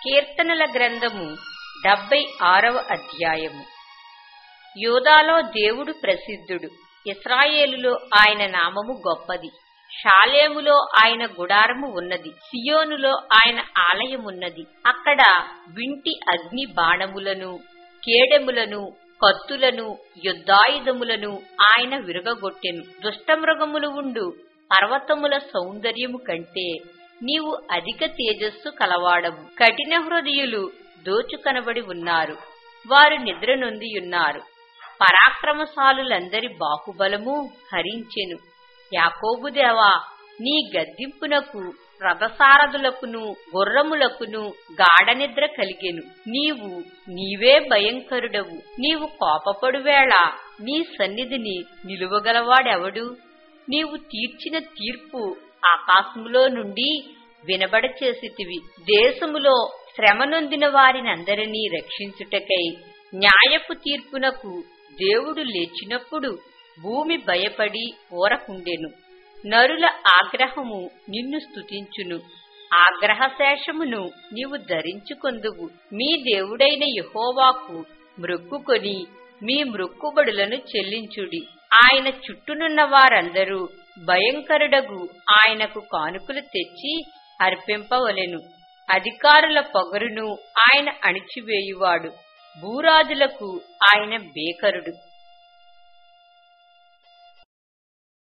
కీర్తనల గ్రంథము డెబ్బై ఆరవ అధ్యాయము యోదాలో దేవుడు ప్రసిద్ధుడు ఇస్రాయేలులో ఆయన నామము గొప్పది షాలేములో ఆయన గుడారము ఉన్నది సియోనులో ఆయన ఆలయమున్నది అక్కడ వింటి అగ్ని బాణములను కేడెములను కత్తులను యుద్ధాయుధములను ఆయన విరగగొట్టెను దుష్టమృగములు ఉండు పర్వతముల సౌందర్యము కంటే నీవు అధిక తేజస్సు కలవాడవు కఠిన హృదయులు దోచుకనబడి ఉన్నారు వారు నిద్ర నొందియున్నారు పరాక్రమశాలులందరి బాహుబలము హరించెను యాకోబుదేవా నీ గద్దింపునకు రథసారథులకును గుర్రములకును గాఢనిద్ర కలిగెను నీవు నీవే భయంకరుడవు నీవు కోపపడు వేళ నీ సన్నిధిని నిలువగలవాడెవడు నీవు తీర్చిన తీర్పు ఆకాశములో నుండి వినబడ చేసితివి దేశములో శ్రమనొందిన వారినందరినీ రక్షించుటకై న్యాయపు తీర్పునకు దేవుడు లేచినప్పుడు భూమి భయపడి ఊరకుండెను నరుల ఆగ్రహము నిన్ను స్తుతించును ఆగ్రహశేషమును నీవు ధరించుకొందువు మీ దేవుడైన యహోవాకు మ్రొక్కుకొని మీ మృక్కుబడులను చెల్లించుడి ఆయన చుట్టూనున్న వారందరూ భయంకరుడగు ఆయనకు కానుకలు తెచ్చి అర్పింపవలెను అధికారుల పొగరును ఆయన అణిచివేయువాడు భూరాజులకు ఆయన బేకరుడు